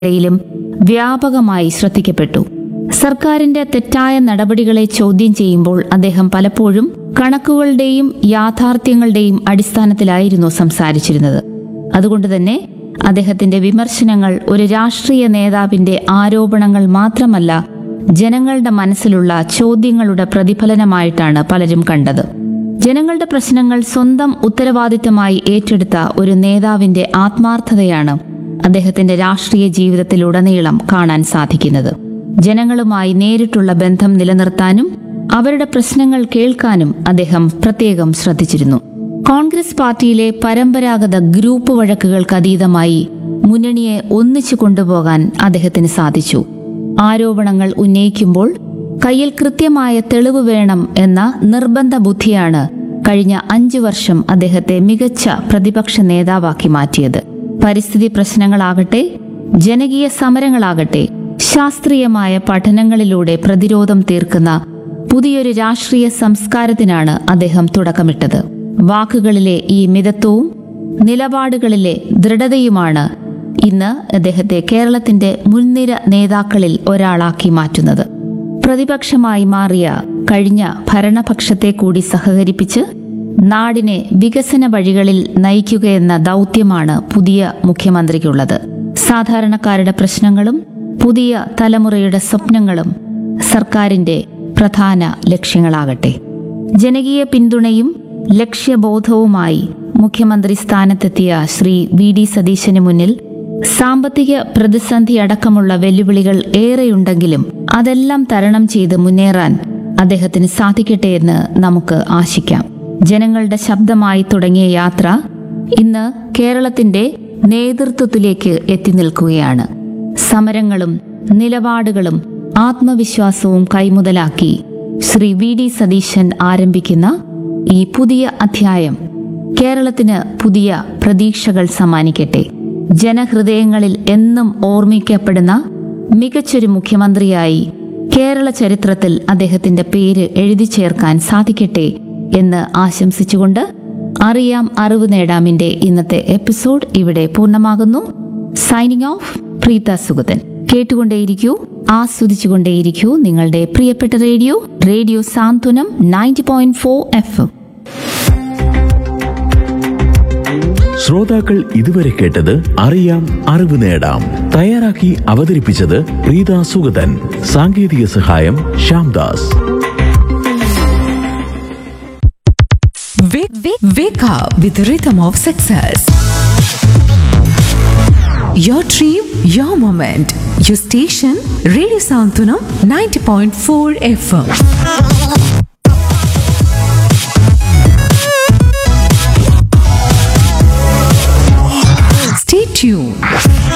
ഇടയിലും വ്യാപകമായി ശ്രദ്ധിക്കപ്പെട്ടു സർക്കാരിന്റെ തെറ്റായ നടപടികളെ ചോദ്യം ചെയ്യുമ്പോൾ അദ്ദേഹം പലപ്പോഴും കണക്കുകളുടെയും യാഥാർത്ഥ്യങ്ങളുടെയും അടിസ്ഥാനത്തിലായിരുന്നു സംസാരിച്ചിരുന്നത് അതുകൊണ്ട് തന്നെ അദ്ദേഹത്തിന്റെ വിമർശനങ്ങൾ ഒരു രാഷ്ട്രീയ നേതാവിന്റെ ആരോപണങ്ങൾ മാത്രമല്ല ജനങ്ങളുടെ മനസ്സിലുള്ള ചോദ്യങ്ങളുടെ പ്രതിഫലനമായിട്ടാണ് പലരും കണ്ടത് ജനങ്ങളുടെ പ്രശ്നങ്ങൾ സ്വന്തം ഉത്തരവാദിത്തമായി ഏറ്റെടുത്ത ഒരു നേതാവിന്റെ ആത്മാർത്ഥതയാണ് അദ്ദേഹത്തിന്റെ രാഷ്ട്രീയ ജീവിതത്തിലുടനീളം കാണാൻ സാധിക്കുന്നത് ജനങ്ങളുമായി നേരിട്ടുള്ള ബന്ധം നിലനിർത്താനും അവരുടെ പ്രശ്നങ്ങൾ കേൾക്കാനും അദ്ദേഹം പ്രത്യേകം ശ്രദ്ധിച്ചിരുന്നു കോൺഗ്രസ് പാർട്ടിയിലെ പരമ്പരാഗത ഗ്രൂപ്പ് വഴക്കുകൾക്ക് അതീതമായി മുന്നണിയെ ഒന്നിച്ചു കൊണ്ടുപോകാൻ അദ്ദേഹത്തിന് സാധിച്ചു ആരോപണങ്ങൾ ഉന്നയിക്കുമ്പോൾ കയ്യിൽ കൃത്യമായ തെളിവ് വേണം എന്ന നിർബന്ധ ബുദ്ധിയാണ് കഴിഞ്ഞ അഞ്ചു വർഷം അദ്ദേഹത്തെ മികച്ച പ്രതിപക്ഷ നേതാവാക്കി മാറ്റിയത് പരിസ്ഥിതി പ്രശ്നങ്ങളാകട്ടെ ജനകീയ സമരങ്ങളാകട്ടെ ശാസ്ത്രീയമായ പഠനങ്ങളിലൂടെ പ്രതിരോധം തീർക്കുന്ന പുതിയൊരു രാഷ്ട്രീയ സംസ്കാരത്തിനാണ് അദ്ദേഹം തുടക്കമിട്ടത് വാക്കുകളിലെ ഈ മിതത്വവും നിലപാടുകളിലെ ദൃഢതയുമാണ് ഇന്ന് അദ്ദേഹത്തെ കേരളത്തിന്റെ മുൻനിര നേതാക്കളിൽ ഒരാളാക്കി മാറ്റുന്നത് പ്രതിപക്ഷമായി മാറിയ കഴിഞ്ഞ ഭരണപക്ഷത്തെ കൂടി സഹകരിപ്പിച്ച് നാടിനെ വികസന വഴികളിൽ നയിക്കുകയെന്ന ദൗത്യമാണ് പുതിയ മുഖ്യമന്ത്രിക്കുള്ളത് സാധാരണക്കാരുടെ പ്രശ്നങ്ങളും പുതിയ തലമുറയുടെ സ്വപ്നങ്ങളും സർക്കാരിന്റെ പ്രധാന ലക്ഷ്യങ്ങളാകട്ടെ ജനകീയ പിന്തുണയും ലക്ഷ്യബോധവുമായി മുഖ്യമന്ത്രി സ്ഥാനത്തെത്തിയ ശ്രീ വി ഡി സതീശന് മുന്നിൽ സാമ്പത്തിക പ്രതിസന്ധി അടക്കമുള്ള വെല്ലുവിളികൾ ഏറെയുണ്ടെങ്കിലും അതെല്ലാം തരണം ചെയ്ത് മുന്നേറാൻ അദ്ദേഹത്തിന് സാധിക്കട്ടെ എന്ന് നമുക്ക് ആശിക്കാം ജനങ്ങളുടെ ശബ്ദമായി തുടങ്ങിയ യാത്ര ഇന്ന് കേരളത്തിന്റെ നേതൃത്വത്തിലേക്ക് എത്തി നിൽക്കുകയാണ് സമരങ്ങളും നിലപാടുകളും ആത്മവിശ്വാസവും കൈമുതലാക്കി ശ്രീ വി ഡി സതീശൻ ആരംഭിക്കുന്ന ഈ പുതിയ അധ്യായം കേരളത്തിന് പുതിയ പ്രതീക്ഷകൾ സമ്മാനിക്കട്ടെ ജനഹൃദയങ്ങളിൽ എന്നും ഓർമ്മിക്കപ്പെടുന്ന മികച്ചൊരു മുഖ്യമന്ത്രിയായി കേരള ചരിത്രത്തിൽ അദ്ദേഹത്തിന്റെ പേര് എഴുതി ചേർക്കാൻ സാധിക്കട്ടെ എന്ന് ആശംസിച്ചുകൊണ്ട് അറിയാം അറിവ് നേടാമിന്റെ ഇന്നത്തെ എപ്പിസോഡ് ഇവിടെ പൂർണ്ണമാകുന്നു സൈനിങ് ഓഫ് പ്രീത സുഗതൻ കേട്ടുകൊണ്ടേയിരിക്കൂ ആസ്വദിച്ചുകൊണ്ടേയിരിക്കൂ നിങ്ങളുടെ പ്രിയപ്പെട്ട radio radio Santhwanam ninety point four F M ശ്രോതാക്കൾ ഇതുവരെ കേട്ടത് അറിയാം അറിവ് നേടാം തയ്യാറാക്കി അവതരിപ്പിച്ചത് പ്രീത സുഗതൻ സാങ്കേതിക സഹായം Shyamdas Wake, wake, wake up with the rhythm of success. Your dream, your moment. Your station, Radio Santunam 90.4 FM. Stay tuned.